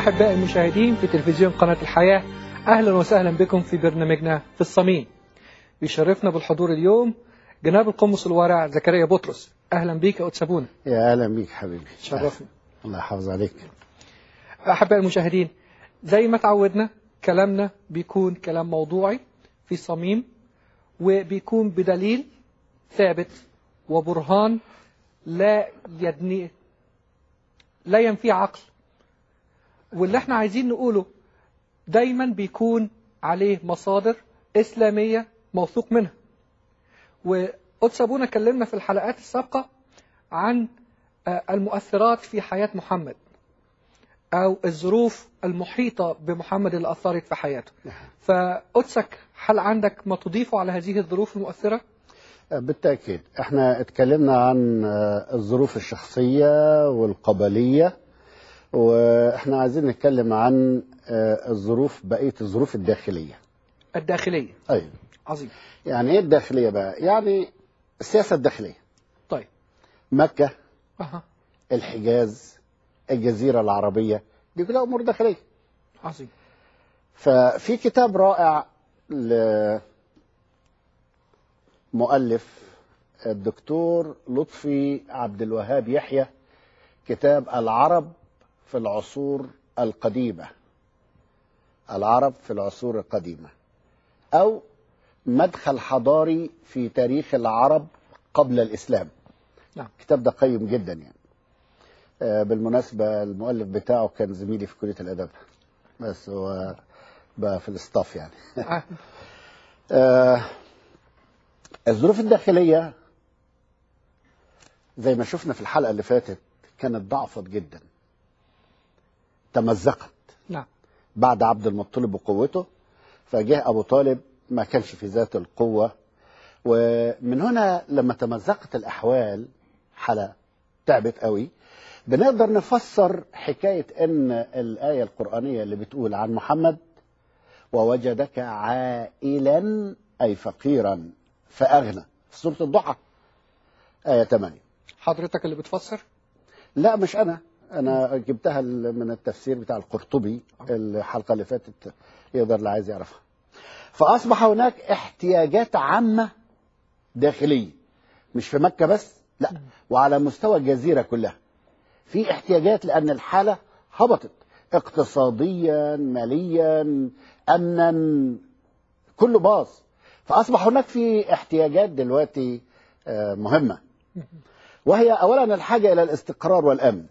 أحبائي المشاهدين في تلفزيون قناة الحياة أهلا وسهلا بكم في برنامجنا في الصميم بيشرفنا بالحضور اليوم جناب القمص الورع زكريا بطرس أهلا بيك يا أتسابونا يا اهلا بيك حبيبي شرفنا الله يحافظ عليك أحبائي المشاهدين زي ما تعودنا كلامنا بيكون كلام موضوعي في صميم وبيكون بدليل ثابت وبرهان لا يدني لا ينفي عقل واللي احنا عايزين نقوله دايما بيكون عليه مصادر إسلامية موثوق منها وقدس أبونا كلمنا في الحلقات السابقة عن آه، المؤثرات في حياة محمد أو الظروف المحيطة بمحمد اللي أثرت في حياته فقدسك هل عندك ما تضيفه على هذه الظروف المؤثرة؟ آه، بالتاكيد احنا اتكلمنا عن آه، الظروف الشخصيه والقبليه واحنا عايزين نتكلم عن آه، الظروف بقيه الظروف الداخليه الداخلية ايوه عظيم يعني ايه الداخليه بقى يعني السياسه الداخليه طيب مكه أها الحجاز الجزيره العربيه دي كلها امور داخليه عظيم ففي كتاب رائع لمؤلف الدكتور لطفي عبد الوهاب يحيى كتاب العرب في العصور القديمة العرب في العصور القديمة أو مدخل حضاري في تاريخ العرب قبل الإسلام نعم. الكتاب ده قيم جدا يعني آه، بالمناسبة المؤلف بتاعه كان زميلي في كلية الأدب بس هو بقى في الاستاف يعني آه، آه، الظروف الداخلية زي ما شفنا في الحلقة اللي فاتت كانت ضعفت جدا تمزقت نعم بعد عبد المطلب وقوته فجاء أبو طالب ما كانش في ذات القوة ومن هنا لما تمزقت الأحوال حالة تعبت قوي بنقدر نفسر حكاية أن الآية القرآنية اللي بتقول عن محمد ووجدك عائلا أي فقيرا فأغنى في سورة الضحى آية 8 حضرتك اللي بتفسر؟ لا مش أنا أنا جبتها من التفسير بتاع القرطبي الحلقة اللي فاتت يقدر اللي عايز يعرفها فأصبح هناك احتياجات عامة داخلية مش في مكة بس لا وعلى مستوى الجزيرة كلها في احتياجات لأن الحالة هبطت اقتصاديا ماليا أمنا كله باظ فأصبح هناك في احتياجات دلوقتي آه، مهمة وهي أولا الحاجة إلى الاستقرار والأمن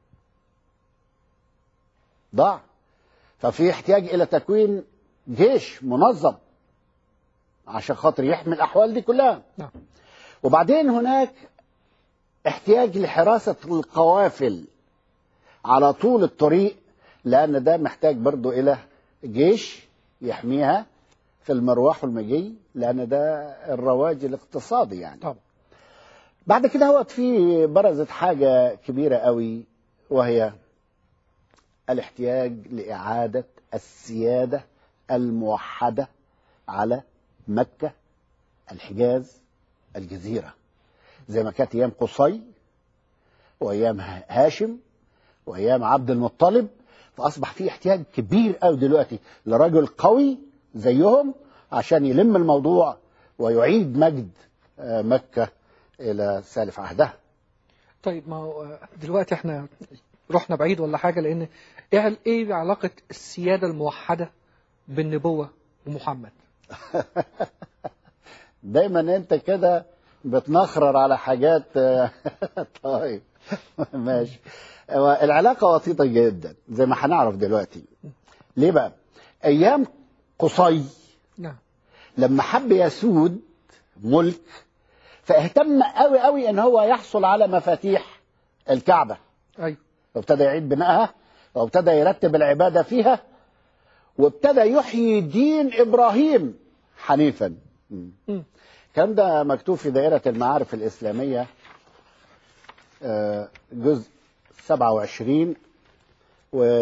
ضاع ففي احتياج إلى تكوين جيش منظم عشان خاطر يحمي الأحوال دي كلها نعم وبعدين هناك احتياج لحراسة القوافل على طول الطريق لأن ده محتاج برضو إلى جيش يحميها في المروح والمجي لأن ده الرواج الاقتصادي يعني طبعا بعد كده هو في برزت حاجة كبيرة قوي وهي الاحتياج لإعادة السيادة الموحدة على مكة الحجاز الجزيرة زي ما كانت أيام قصي وأيام هاشم وأيام عبد المطلب فأصبح في احتياج كبير قوي دلوقتي لرجل قوي زيهم عشان يلم الموضوع ويعيد مجد آه، مكة إلى سالف عهدها طيب ما هو دلوقتي احنا رحنا بعيد ولا حاجة لأن ايه ايه علاقة السيادة الموحدة بالنبوة ومحمد؟ دايما انت كده بتنخرر على حاجات طيب ماشي هو العلاقة وسيطة جدا زي ما هنعرف دلوقتي ليه بقى ايام قصي نعم لما حب يسود ملك فاهتم قوي قوي ان هو يحصل على مفاتيح الكعبة أيوه وابتدى يعيد بنائها وابتدى يرتب العبادة فيها وابتدى يحيي دين إبراهيم حنيفا مم. مم. الكلام ده مكتوب في دائرة المعارف الإسلامية آه، جزء 27 و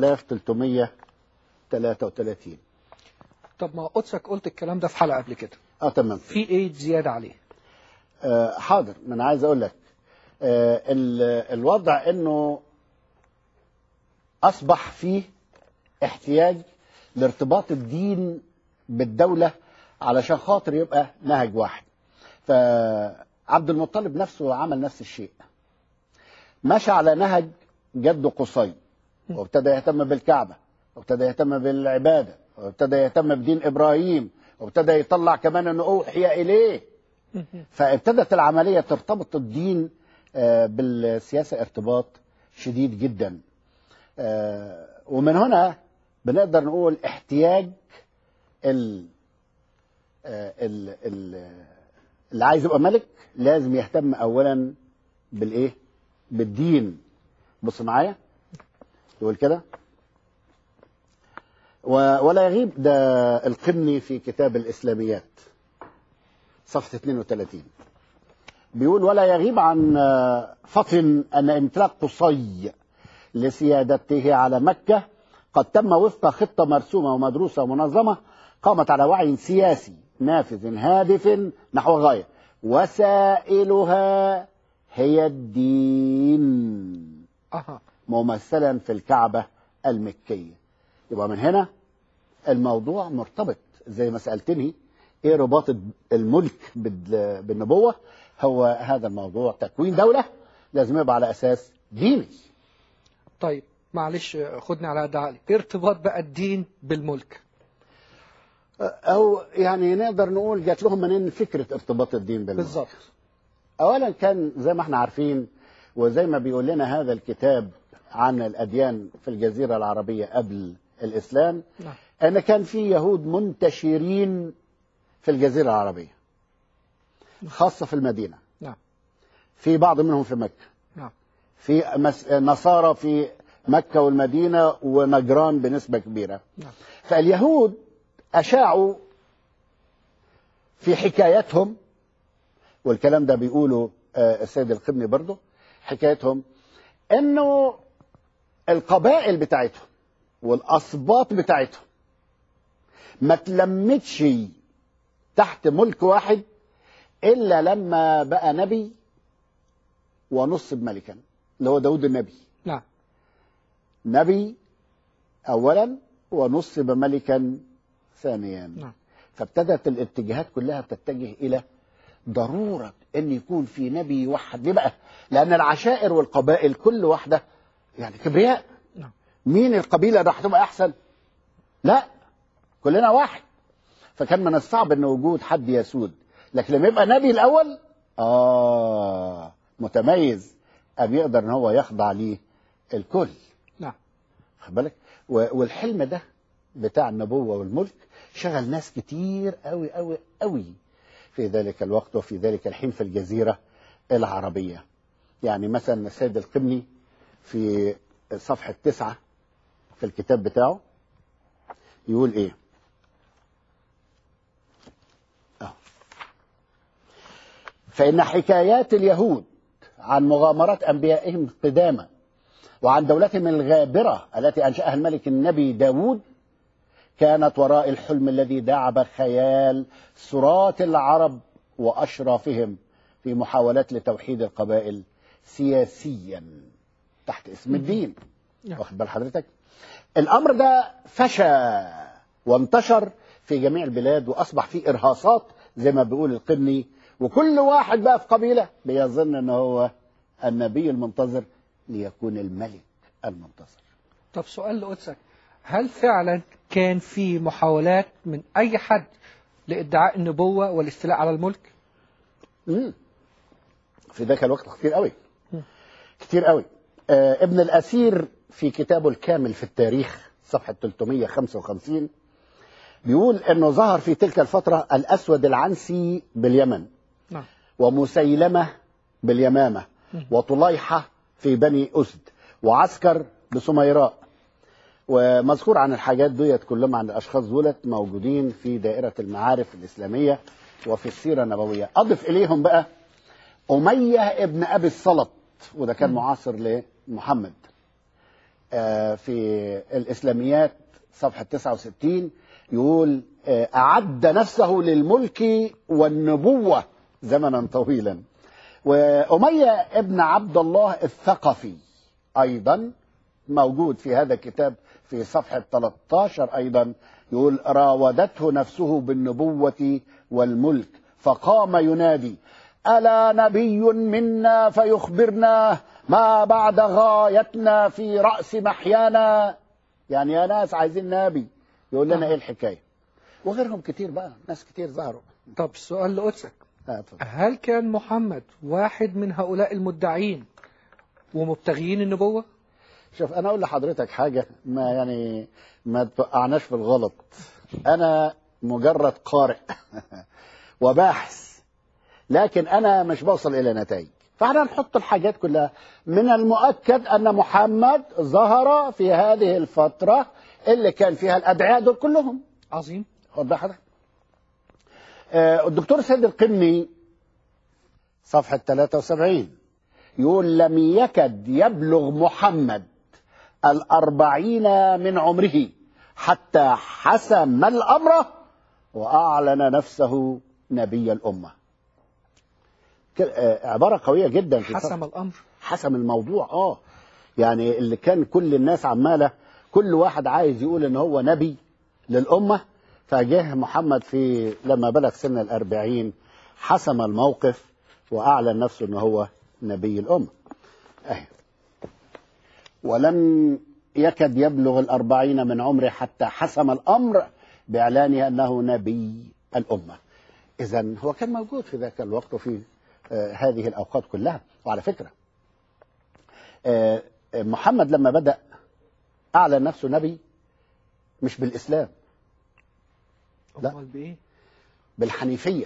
8333 طب ما قدسك قلت الكلام ده في حلقة قبل كده اه تمام في ايه زيادة عليه؟ آه، حاضر ما انا عايز اقول لك آه، ال- الوضع انه أصبح فيه احتياج لارتباط الدين بالدولة علشان خاطر يبقى نهج واحد فعبد المطلب نفسه عمل نفس الشيء مشى على نهج جد قصي وابتدى يهتم بالكعبة وابتدى يهتم بالعبادة وابتدى يهتم بدين إبراهيم وابتدى يطلع كمان أنه أوحي إليه فابتدت العملية ترتبط الدين آه، بالسياسة ارتباط شديد جدا آه، ومن هنا بنقدر نقول احتياج ال آه، ال- ال- اللي عايز يبقى ملك لازم يهتم اولا بالايه بالدين بص معايا يقول كده و- ولا يغيب ده القمني في كتاب الاسلاميات صفحه 32 بيقول ولا يغيب عن آه، فطن ان امتلاك قصي لسيادته على مكه قد تم وفق خطه مرسومه ومدروسه ومنظمه قامت على وعي سياسي نافذ هادف نحو غايه وسائلها هي الدين أها ممثلا في الكعبه المكيه يبقى من هنا الموضوع مرتبط زي ما سالتني ايه رباط الملك بال- بالنبوه هو هذا الموضوع تكوين دوله لازم يبقى على اساس ديني طيب معلش خدني على قد عقلي إيه ارتباط بقى الدين بالملك او يعني نقدر نقول جات لهم منين فكره ارتباط الدين بالملك بالظبط اولا كان زي ما احنا عارفين وزي ما بيقول لنا هذا الكتاب عن الاديان في الجزيره العربيه قبل الاسلام نعم ان كان في يهود منتشرين في الجزيره العربيه خاصه في المدينه نعم في بعض منهم في مكه نعم في مس... نصارى في مكه والمدينه ونجران بنسبه كبيره نعم فاليهود أشاعوا في حكايتهم والكلام ده بيقوله آه، السيد القبني برضه حكايتهم انه القبائل بتاعتهم والاسباط بتاعتهم ما تلمتش تحت ملك واحد الا لما بقى نبي ونصب ملكا اللي هو داود النبي نعم نبي اولا ونصب ملكا ثانيا نعم فابتدت الاتجاهات كلها تتجه الى ضروره ان يكون في نبي يوحد ليه بقى؟ لان العشائر والقبائل كل واحده يعني كبرياء نعم مين القبيله اللي هتبقى احسن؟ لا كلنا واحد فكان من الصعب ان وجود حد يسود لكن لما يبقى نبي الاول اه متميز ام يقدر ان هو يخضع ليه الكل نعم خد بالك و- والحلم ده بتاع النبوه والملك شغل ناس كتير قوي قوي قوي في ذلك الوقت وفي ذلك الحين في الجزيره العربيه يعني مثلا السيد القمني في صفحه تسعه في الكتاب بتاعه يقول ايه آه. فإن حكايات اليهود عن مغامرات أنبيائهم قدامى وعن دولتهم الغابرة التي أنشأها الملك النبي داود كانت وراء الحلم الذي دعب خيال سرات العرب وأشرافهم في محاولات لتوحيد القبائل سياسيا تحت اسم الدين نعم. واخد بال حضرتك الأمر ده فشى وانتشر في جميع البلاد وأصبح فيه إرهاصات زي ما بيقول القرني وكل واحد بقى في قبيلة بيظن أنه هو النبي المنتظر ليكون الملك المنتظر طب سؤال لقدسك هل فعلا كان في محاولات من أي حد لادعاء النبوة والاستيلاء على الملك؟ مم. في ذاك الوقت كتير قوي كتير قوي آه ابن الأسير في كتابه الكامل في التاريخ صفحة 355 بيقول أنه ظهر في تلك الفترة الأسود العنسي باليمن نعم ومسيلمة باليمامة وطليحة في بني أسد وعسكر بسميراء ومذكور عن الحاجات ديت كلهم عن الأشخاص دولت موجودين في دائرة المعارف الإسلامية وفي السيرة النبوية أضف إليهم بقى أمية ابن أبي السلط وده كان معاصر لمحمد آه، في الإسلاميات صفحة 69 يقول آه، أعد نفسه للملك والنبوة زمنا طويلا وأمية ابن عبد الله الثقفي أيضا موجود في هذا الكتاب في صفحة 13 أيضا يقول راودته نفسه بالنبوة والملك فقام ينادي ألا نبي منا فيخبرنا ما بعد غايتنا في رأس محيانا يعني يا ناس عايزين نبي يقول لنا ايه الحكاية وغيرهم كتير بقى ناس كتير ظهروا طب السؤال لقدسك آه، اتفضل. هل كان محمد واحد من هؤلاء المدعين ومبتغيين النبوة؟ شوف انا اقول لحضرتك حاجه ما يعني ما توقعناش في الغلط انا مجرد قارئ وباحث لكن انا مش بوصل الى نتائج فاحنا نحط الحاجات كلها من المؤكد ان محمد ظهر في هذه الفتره اللي كان فيها الادعياء دول كلهم عظيم خد بقى حضرتك آه، الدكتور سيد القمني صفحة 73 يقول لم يكد يبلغ محمد الأربعين من عمره حتى حسم الأمر وأعلن نفسه نبي الأمة ك- آه، عبارة قوية جدا في حسم الأمر حسم الموضوع اه يعني اللي كان كل الناس عماله كل واحد عايز يقول ان هو نبي للامه فجه محمد في لما بلغ سن الأربعين حسم الموقف واعلن نفسه ان هو نبي الامه اهي ولم يكد يبلغ الأربعين من عمره حتى حسم الأمر بإعلانه أنه نبي الأمة إذا هو كان موجود في ذاك الوقت وفي آه، هذه الأوقات كلها وعلى فكرة آه، آه، محمد لما بدأ أعلن نفسه نبي مش بالإسلام لا. أمال بإيه؟ بالحنيفية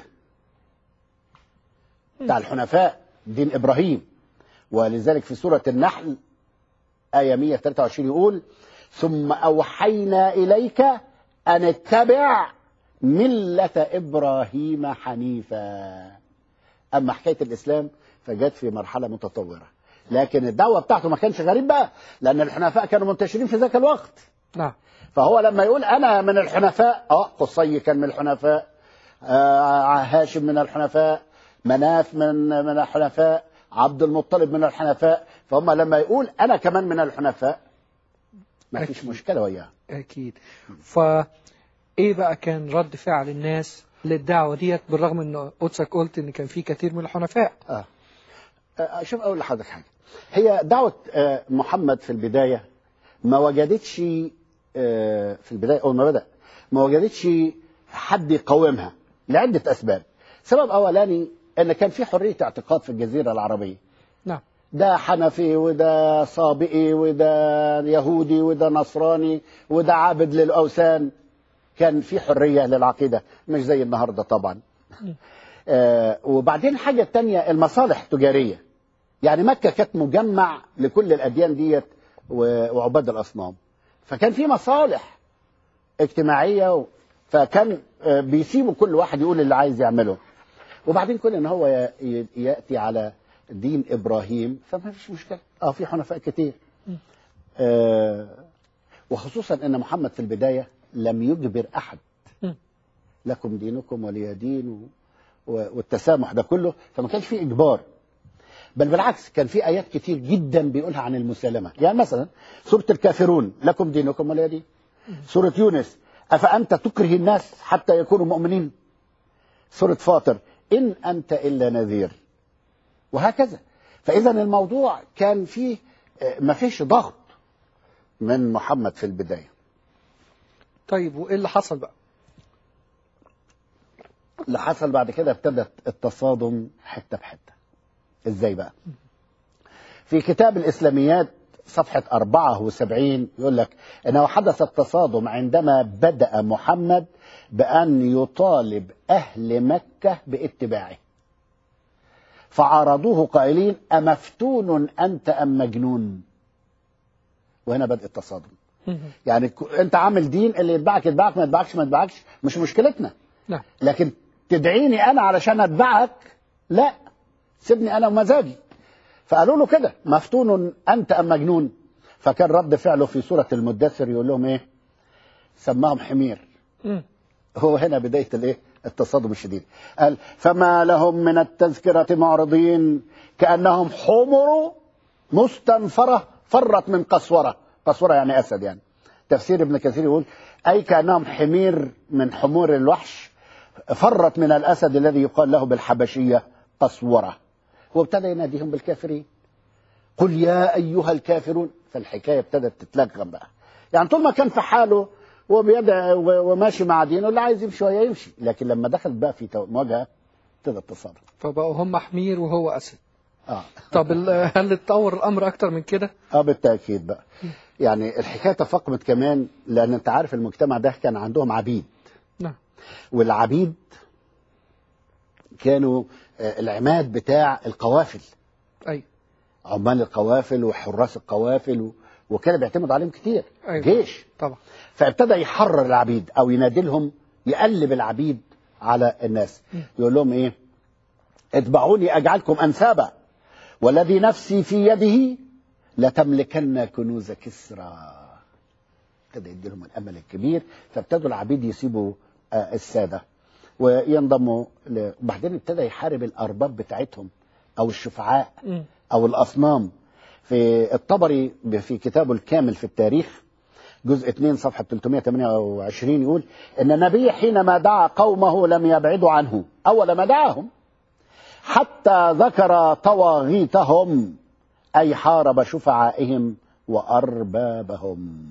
بتاع الحنفاء دين إبراهيم ولذلك في سورة النحل آية 123 يقول ثم أوحينا إليك أن اتبع ملة إبراهيم حنيفا أما حكاية الإسلام فجت في مرحلة متطورة لكن الدعوة بتاعته ما كانش غريب بقى لأن الحنفاء كانوا منتشرين في ذاك الوقت نعم فهو لما يقول انا من الحنفاء اه قصي كان من الحنفاء آه هاشم من الحنفاء مناف من من الحنفاء عبد المطلب من الحنفاء فهم لما يقول انا كمان من الحنفاء ما فيش أكيد. مشكله وياه أكيد فإيه بقى كان رد فعل الناس للدعوة ديت بالرغم أن قدسك قلت أن كان في كثير من الحنفاء آه. آه شوف اقول لحضرتك حاجه هي دعوه آه محمد في البدايه ما وجدتش آه في البدايه اول ما بدا ما وجدتش حد يقاومها لعده اسباب سبب اولاني ان كان في حريه اعتقاد في الجزيره العربيه نعم ده حنفي وده صابئي وده يهودي وده نصراني وده عابد للاوثان كان في حريه للعقيده مش زي النهارده طبعا آه وبعدين حاجه تانية المصالح التجاريه يعني مكه كانت مجمع لكل الاديان ديت و- وعباد الاصنام فكان في مصالح اجتماعيه و- فكان آه، بيسيبوا كل واحد يقول اللي عايز يعمله وبعدين كل ان هو ي- ي- ياتي على دين ابراهيم فما فيش مشكله اه في حنفاء كتير آه وخصوصا ان محمد في البدايه لم يجبر احد م. لكم دينكم ولي دين و- و- والتسامح ده كله فما كانش في اجبار بل بالعكس كان في ايات كتير جدا بيقولها عن المسالمه يعني مثلا سوره الكافرون لكم دينكم ولي دين سوره يونس افانت تكره الناس حتى يكونوا مؤمنين سوره فاطر ان انت الا نذير وهكذا فاذا الموضوع كان فيه آه، ما فيش ضغط من محمد في البدايه طيب وإيه اللي حصل بقى؟ اللي حصل بعد كده ابتدت التصادم حته بحته ازاي بقى في كتاب الاسلاميات صفحه 74 يقول لك انه حدث التصادم عندما بدا محمد بان يطالب اهل مكه باتباعه فعارضوه قائلين امفتون انت ام مجنون وهنا بدا التصادم يعني ك- انت عامل دين اللي يتبعك يتبعك ما يتبعكش ما يتبعكش مش مشكلتنا نعم لكن تدعيني انا علشان اتبعك لا سيبني انا ومزاجي فقالوا له كده مفتون انت ام مجنون فكان رد فعله في سوره المدثر يقول لهم ايه سماهم حمير مم. هو هنا بدايه الايه التصادم الشديد قال فما لهم من التذكره معرضين كانهم حمر مستنفره فرت من قسوره قسورة يعني أسد يعني تفسير ابن كثير يقول أي كأنهم حمير من حمور الوحش فرت من الأسد الذي يقال له بالحبشية قسورة وابتدى يناديهم بالكافرين قل يا أيها الكافرون فالحكاية ابتدت تتلغم بقى يعني طول ما كان في حاله وبيدعي و- وماشي مع دينه اللي عايز يمشي شوية يمشي لكن لما دخل بقى في تو- مواجهة ابتدت تصرف فبقوا هم حمير وهو أسد اه طب ال- هل اتطور الأمر أكتر من كده؟ اه بالتاكيد بقى يعني الحكايه تفاقمت كمان لان انت عارف المجتمع ده كان عندهم عبيد نعم والعبيد كانوا آه، العماد بتاع القوافل أي عمال القوافل وحراس القوافل و- وكان بيعتمد عليهم كتير أيوة. جيش طبعا فابتدى يحرر العبيد او ينادلهم يقلب العبيد على الناس يقول لهم ايه اتبعوني اجعلكم انسابا والذي نفسي في يده لتملكن كنوز كسرى ابتدى يدي لهم الامل الكبير فابتدوا العبيد يسيبوا آه، الساده وينضموا ل... وبعدين ابتدى يحارب الارباب بتاعتهم او الشفعاء مم. او الاصنام في الطبري في كتابه الكامل في التاريخ جزء 2 صفحه 328 يقول ان النبي حينما دعا قومه لم يبعدوا عنه اول ما دعاهم حتى ذكر طواغيتهم اي حارب شفعائهم واربابهم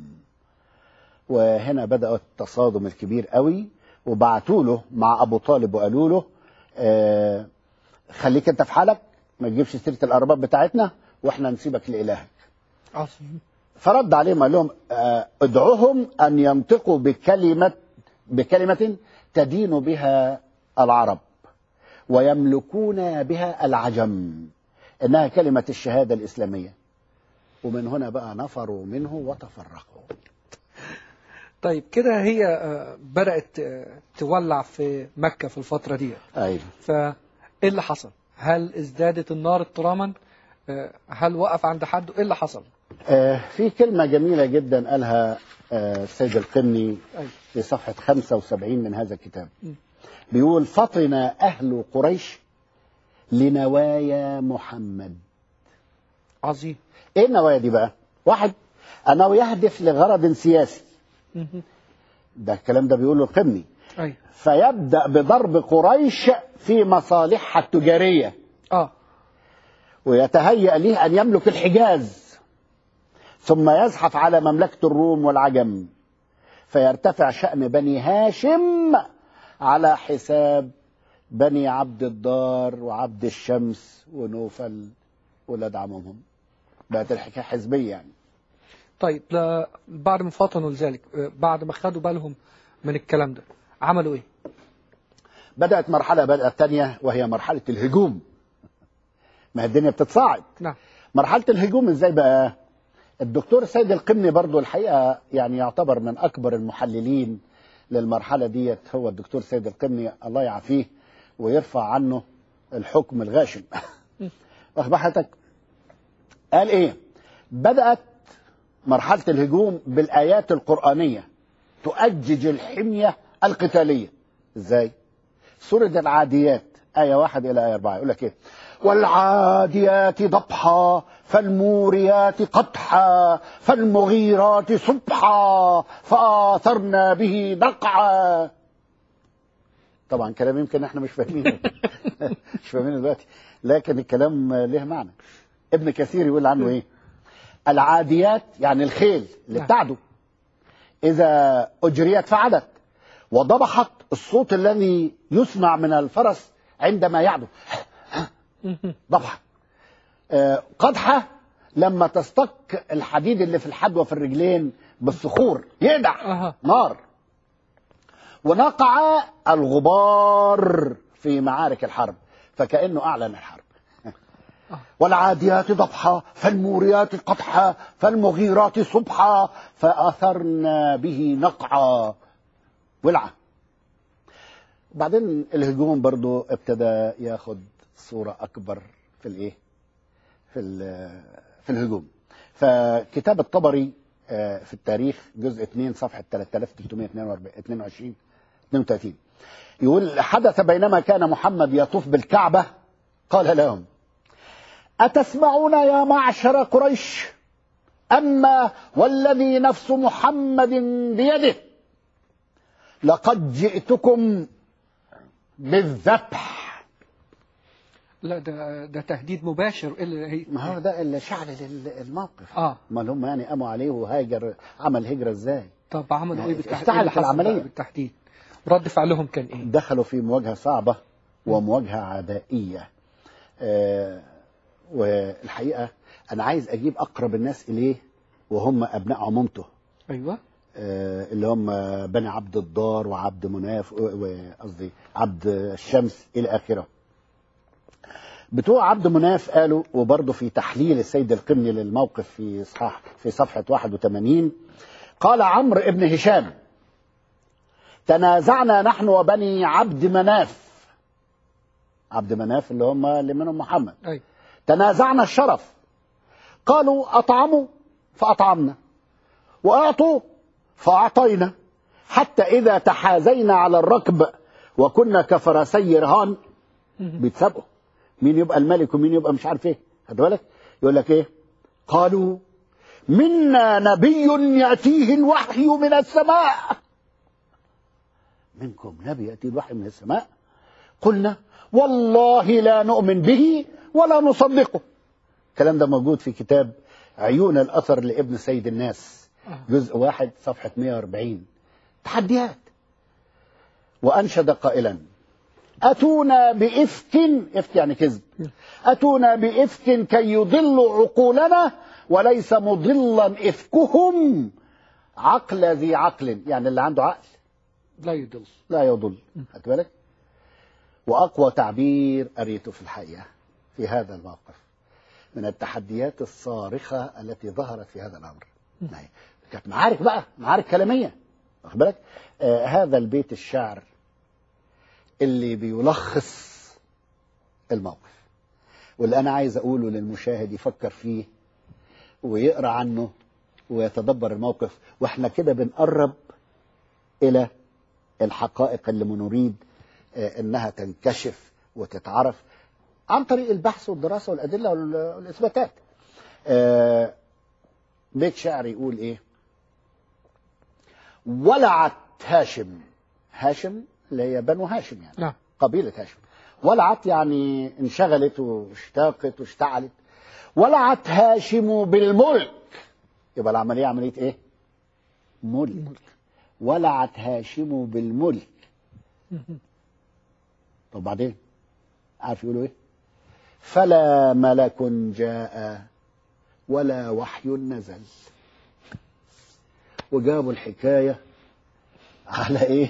وهنا بدأ التصادم الكبير قوي وبعتوا له مع ابو طالب وقالوا له آه خليك انت في حالك ما تجيبش سيره الارباب بتاعتنا واحنا نسيبك لالهك عظيم فرد عليهم قال لهم آه، ادعوهم ان ينطقوا بكلمه بكلمه تدين بها العرب ويملكون بها العجم انها كلمه الشهاده الاسلاميه ومن هنا بقى نفروا منه وتفرقوا طيب كده هي آه، بدأت آه، تولع في مكة في الفترة دي ايوه فإيه اللي حصل؟ هل ازدادت النار اضطراما؟ آه، هل وقف عند حد؟ إيه اللي حصل؟ آه، في كلمة جميلة جدا قالها آه، السيد القمني أيوة. في صفحة 75 من هذا الكتاب م. بيقول فطن أهل قريش لنوايا محمد عظيم إيه النوايا دي بقى؟ واحد أنه يهدف لغرض سياسي مهم. ده الكلام ده بيقوله القمني أيوة فيبدأ بضرب قريش في مصالحها التجارية آه ويتهيأ له أن يملك الحجاز ثم يزحف على مملكة الروم والعجم فيرتفع شأن بني هاشم على حساب بني عبد الدار وعبد الشمس ونوفل ولاد عمهم بقت الحكاية حزبية يعني طيب لا بعد ما فطنوا لذلك آه، بعد ما خدوا بالهم من الكلام ده عملوا إيه؟ بدأت مرحلة بدأت تانية وهي مرحلة الهجوم ما هي الدنيا بتتصاعد نعم مرحلة الهجوم ازاي بقى الدكتور سيد القمني برضو الحقيقة يعني يعتبر من أكبر المحللين للمرحلة ديت هو الدكتور سيد القمني الله يعافيه ويرفع عنه الحكم الغاشم واخد حضرتك قال ايه بدأت مرحلة الهجوم بالآيات القرآنية تؤجج الحمية القتالية ازاي سورة العاديات آية واحد إلى آية أربعة يقول لك إيه والعاديات ضبحا فالموريات قدحا فالمغيرات صبحا فآثرنا به نقعا طبعا كلام يمكن احنا مش فاهمينه مش فاهمينه دلوقتي لكن الكلام له معنى ابن كثير يقول عنه ايه العاديات يعني الخيل اللي نعم. بتاعته اذا اجريت فعدت وضبحت الصوت الذي يسمع من الفرس عندما يعدو مهم. ضبحة آه، قدحة لما تستك الحديد اللي في الحدوة في الرجلين بالصخور يقدع أها. نار ونقع الغبار في معارك الحرب فكأنه أعلن الحرب والعاديات ضبحا فالموريات قدحا فالمغيرات صبحا فأثرنا به نقعا ولعة بعدين الهجوم برضو ابتدى ياخد صورة أكبر في الإيه؟ في ال- في الهجوم فكتاب الطبري آه، في التاريخ جزء 2 صفحة 3322 32 يقول حدث بينما كان محمد يطوف بالكعبة قال لهم أتسمعون يا معشر قريش أما والذي نفس محمد بيده لقد جئتكم بالذبح لا ده ده تهديد مباشر اللي هي ما هو ده اللي شعل ال- الموقف اه امال هم يعني قاموا عليه وهاجر عمل هجرة ازاي طب عملوا ايه بالتحديد افتعلت إيه اللي حصل العملية. بقى بالتحديد رد فعلهم كان ايه دخلوا في مواجهة صعبة ومواجهة عدائية آه والحقيقة أنا عايز أجيب أقرب الناس إليه وهم أبناء عمومته ايوه آه اللي هم بني عبد الدار وعبد مناف وقصدي عبد الشمس إلى آخره بتوع عبد مناف قالوا وبرضه في تحليل السيد القمني للموقف في صح في صفحة 81 قال عمرو ابن هشام تنازعنا نحن وبني عبد مناف عبد مناف اللي هم اللي منهم محمد ايوه تنازعنا الشرف قالوا أطعموا فأطعمنا وأعطوا فأعطينا حتى إذا تحازينا على الركب وكنا كفرسي رهان بيتسابقوا مين يبقى الملك ومين يبقى مش عارف ايه خد بالك يقول لك ايه قالوا منا نبي يأتيه الوحي من السماء منكم نبي يأتي الوحي من السماء قلنا والله لا نؤمن به ولا نصدقه الكلام ده موجود في كتاب عيون الأثر لابن سيد الناس جزء واحد صفحة 140 تحديات وأنشد قائلا أتونا بإفك إفك يعني كذب أتونا بإفك كي يضلوا عقولنا وليس مضلا إفكهم عقل ذي عقل يعني اللي عنده عقل لا يضل لا يضل خدت بالك وأقوى تعبير قريته في الحقيقة في هذا الموقف من التحديات الصارخة التي ظهرت في هذا الأمر يعني كانت معارك بقى معارك كلامية واخد بالك آه هذا البيت الشعر اللي بيلخص الموقف واللي أنا عايز أقوله للمشاهد يفكر فيه ويقرأ عنه ويتدبر الموقف واحنا كده بنقرب إلى الحقائق اللي نريد آه، انها تنكشف وتتعرف عن طريق البحث والدراسه والادله وال- والاثباتات. آه، بيت شعر يقول ايه؟ ولعت هاشم هاشم اللي هي بنو هاشم يعني نعم قبيله هاشم ولعت يعني انشغلت واشتاقت واشتعلت ولعت هاشم بالملك يبقى العمليه عمليه ايه؟ ملك ولعت هاشم بالملك طب بعدين عارف يقولوا ايه فلا ملك جاء ولا وحي نزل وجابوا الحكاية على ايه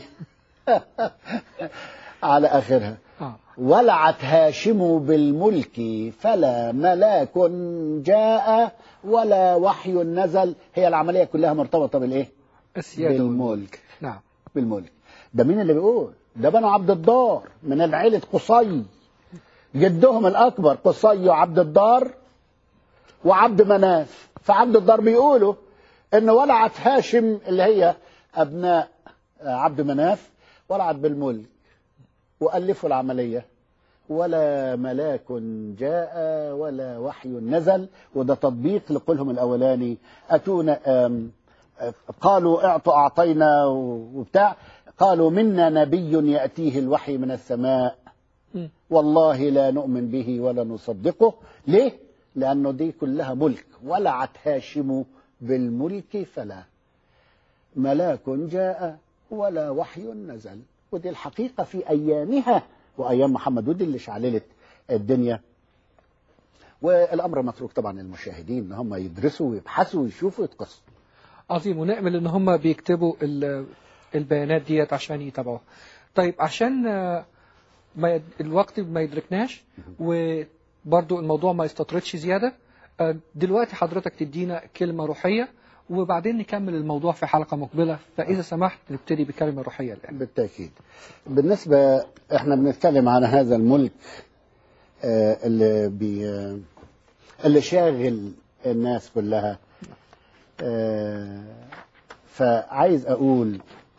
على اخرها اه ولعت هاشم بالملك فلا ملاك جاء ولا وحي نزل هي العملية كلها مرتبطة بالايه السيادة بالملك والملك. نعم بالملك ده مين اللي بيقول ده بنو عبد الدار من العيلة قصي جدهم الأكبر قصي وعبد الدار وعبد مناف فعبد الدار بيقولوا إن ولعت هاشم اللي هي أبناء عبد مناف ولعت بالملك وألفوا العملية ولا ملاك جاء ولا وحي نزل وده تطبيق لقولهم الأولاني أتونا آم، قالوا اعطوا أعطينا وبتاع قالوا منا نبي يأتيه الوحي من السماء مم. والله لا نؤمن به ولا نصدقه ليه؟ لأنه دي كلها ملك ولعت هاشم بالملك فلا ملاك جاء ولا وحي نزل ودي الحقيقة في أيامها وأيام محمد ودي اللي شعللت الدنيا والأمر متروك طبعا للمشاهدين إن هم يدرسوا ويبحثوا ويشوفوا ويتقصوا عظيم ونأمل ان هم بيكتبوا ال- البيانات ديت عشان يتابعوها طيب عشان آه، ما يد... الوقت ما يدركناش وبرضو الموضوع ما يستطردش زيادة آه، دلوقتي حضرتك تدينا كلمة روحية وبعدين نكمل الموضوع في حلقة مقبلة فإذا سمحت نبتدي بكلمة روحية الآن بالتأكيد بالنسبة احنا بنتكلم عن هذا الملك آه، اللي بي آه، اللي شاغل الناس كلها آه، فعايز أقول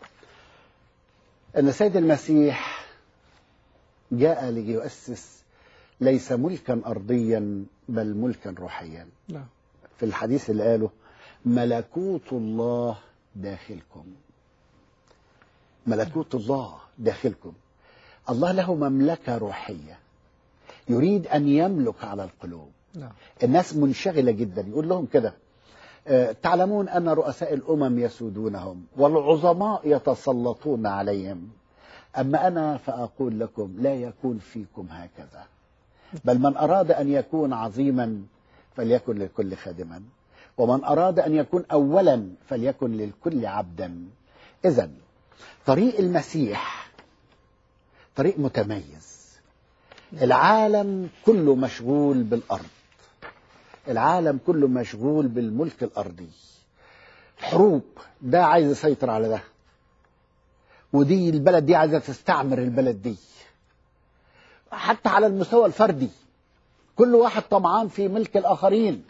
أن السيد المسيح جاء ليؤسس ليس ملكا أرضيا بل ملكا روحيا نعم في الحديث اللي قاله ملكوت الله داخلكم ملكوت الله داخلكم الله له مملكة روحية يريد أن يملك على القلوب نعم الناس منشغلة جدا يقول لهم كده آه، تعلمون أن رؤساء الأمم يسودونهم والعظماء يتسلطون عليهم أما أنا فأقول لكم لا يكون فيكم هكذا بل من أراد أن يكون عظيما فليكن للكل خادما ومن أراد أن يكون أولا فليكن للكل عبدا إذا طريق المسيح طريق متميز العالم كله مشغول بالأرض العالم كله مشغول بالملك الأرضي حروب ده عايز يسيطر على ده ودي البلد دي عايزة تستعمر البلد دي حتى على المستوى الفردي كل واحد طمعان في ملك الآخرين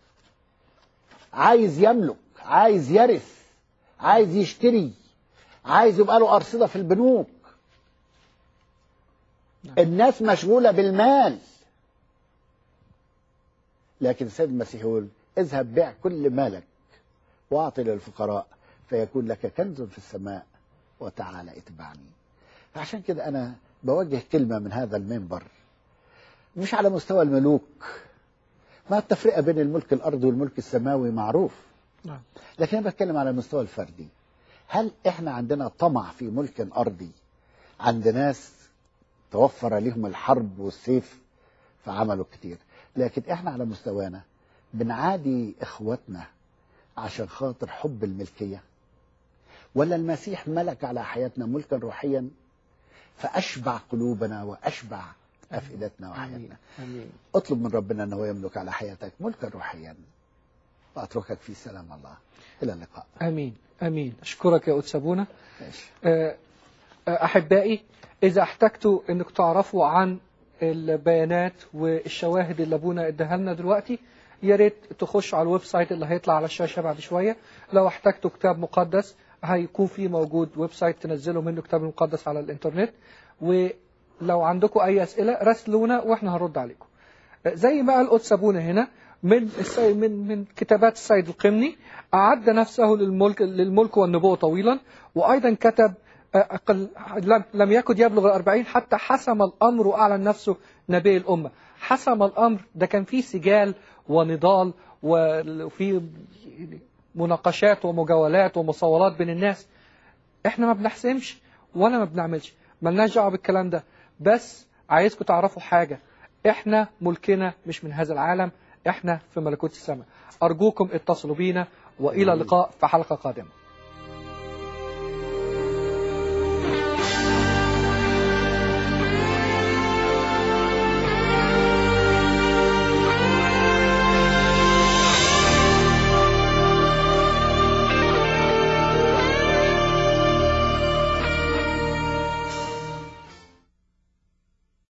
عايز يملك عايز يرث عايز يشتري عايز يبقى له أرصدة في البنوك نعم. الناس مشغولة بالمال لكن السيد المسيح يقول اذهب بيع كل مالك واعطي للفقراء فيكون لك كنز في السماء وتعالى اتبعني فعشان كده انا بوجه كلمه من هذا المنبر مش على مستوى الملوك ما التفرقه بين الملك الارضي والملك السماوي معروف نعم لكن انا بتكلم على المستوى الفردي هل احنا عندنا طمع في ملك ارضي عند ناس توفر لهم الحرب والسيف فعملوا كتير لكن احنا على مستوانا بنعادي اخواتنا عشان خاطر حب الملكيه ولا المسيح ملك على حياتنا ملكا روحيا فاشبع قلوبنا واشبع افئدتنا وحياتنا آمين آمين اطلب من ربنا انه يملك على حياتك ملكا روحيا واتركك في سلام الله الى اللقاء آمين آمين أشكرك يا قدس أبونا ماشي. آه، آه، أحبائي إذا احتجتوا أنك تعرفوا عن البيانات والشواهد اللي أبونا اداها لنا دلوقتي يا ريت تخشوا على الويب سايت اللي هيطلع على الشاشة بعد شوية لو احتجتوا كتاب مقدس هيكون في موجود ويب سايت تنزلوا منه كتاب مقدس على الإنترنت ولو عندكم أي أسئلة راسلونا وإحنا هنرد عليكم زي ما قال قدس أبونا هنا من السيد من من كتابات السيد القمني أعد نفسه للملك للملك والنبوة طويلا وأيضا كتب أقل لم- لم يكن يبلغ الأربعين حتى حسم الأمر وأعلن نفسه نبي الأمة حسم الأمر ده كان فيه سجال ونضال وفي مناقشات ومجاولات ومصاولات بين الناس احنا ما بنحسمش ولا ما بنعملش ملناش دعوه بالكلام ده بس عايزكم تعرفوا حاجه احنا ملكنا مش من هذا العالم احنا في ملكوت السماء ارجوكم اتصلوا بينا والى اللقاء في حلقه قادمه